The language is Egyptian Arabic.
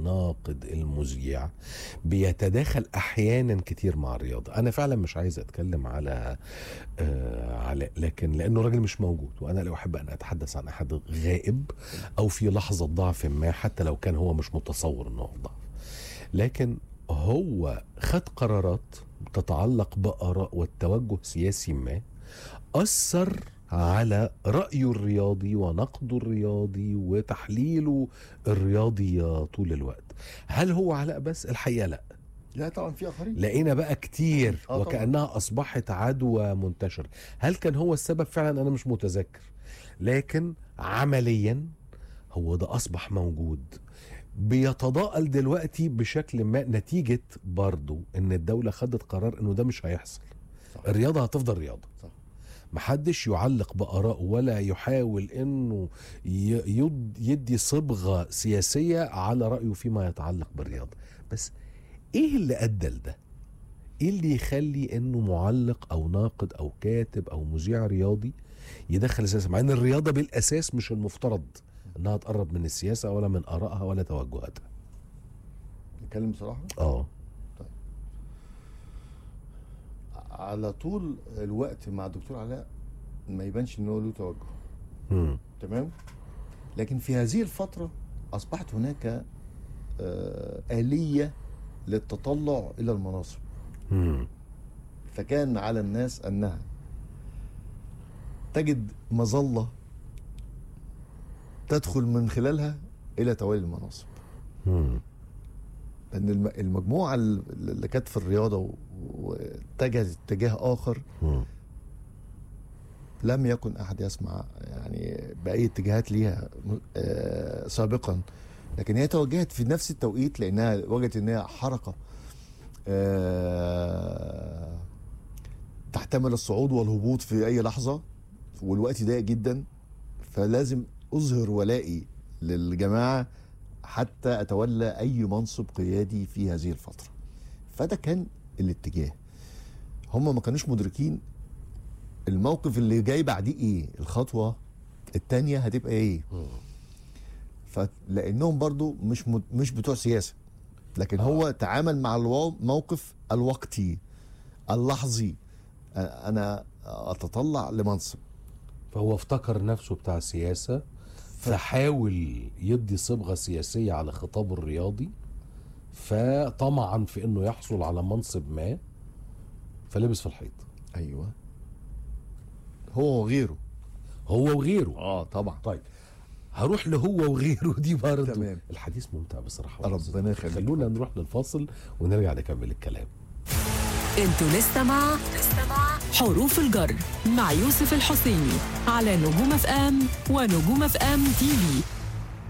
الناقد المذيع بيتداخل احيانا كتير مع الرياضه انا فعلا مش عايز اتكلم على آه على لكن لانه راجل مش موجود وانا لا احب ان اتحدث عن احد غائب او في لحظه ضعف ما حتى لو كان هو مش متصور انه ضعف لكن هو خد قرارات تتعلق باراء والتوجه سياسي ما اثر على رايه الرياضي ونقده الرياضي وتحليله الرياضي طول الوقت هل هو علاء بس الحقيقه لا لا طبعا في اخرين لقينا بقى كتير آه طبعاً. وكانها اصبحت عدوى منتشره هل كان هو السبب فعلا انا مش متذكر لكن عمليا هو ده اصبح موجود بيتضاءل دلوقتي بشكل ما نتيجه برضو ان الدوله خدت قرار انه ده مش هيحصل صح. الرياضه هتفضل رياضه صح. محدش يعلق بآرائه ولا يحاول انه ي- يد- يدي صبغه سياسيه على رايه فيما يتعلق بالرياضه بس ايه اللي ادى لده ايه اللي يخلي انه معلق او ناقد او كاتب او مذيع رياضي يدخل السياسه مع ان الرياضه بالاساس مش المفترض انها تقرب من السياسه ولا من ارائها ولا توجهاتها نتكلم بصراحه اه على طول الوقت مع الدكتور علاء ما يبانش ان هو له توجه مم. تمام لكن في هذه الفتره اصبحت هناك آه، آلية للتطلع إلى المناصب مم. فكان على الناس أنها تجد مظلة تدخل من خلالها إلى توالي المناصب مم. لأن الم- المجموعة اللي كانت في الرياضة و- واتجهت اتجاه آخر مم. لم يكن احد يسمع يعني باي اتجاهات ليها آه، سابقا لكن هي توجهت في نفس التوقيت لانها وجدت ان هي حركه آه، تحتمل الصعود والهبوط في اي لحظه والوقت ضيق جدا فلازم اظهر ولائي للجماعه حتى اتولى اي منصب قيادي في هذه الفتره فده كان الاتجاه هم ما كانوش مدركين الموقف اللي جاي بعديه ايه الخطوه التانية هتبقى ايه مم. فلانهم برضو مش مد... مش بتوع سياسه لكن هو تعامل مع الموقف الوقتي اللحظي أ- انا اتطلع لمنصب فهو افتكر نفسه بتاع سياسه فحاول يدي صبغه سياسيه على خطابه الرياضي فطمعا في انه يحصل على منصب ما فلبس في الحيط ايوه هو وغيره هو وغيره اه طبعا طيب هروح لهو وغيره دي برضه تمام. الحديث ممتع بصراحه ربنا يخليك. خلونا نروح للفاصل ونرجع نكمل الكلام انتوا لسه مع حروف الجر مع يوسف الحسيني على نجوم اف ام ونجوم اف ام تي في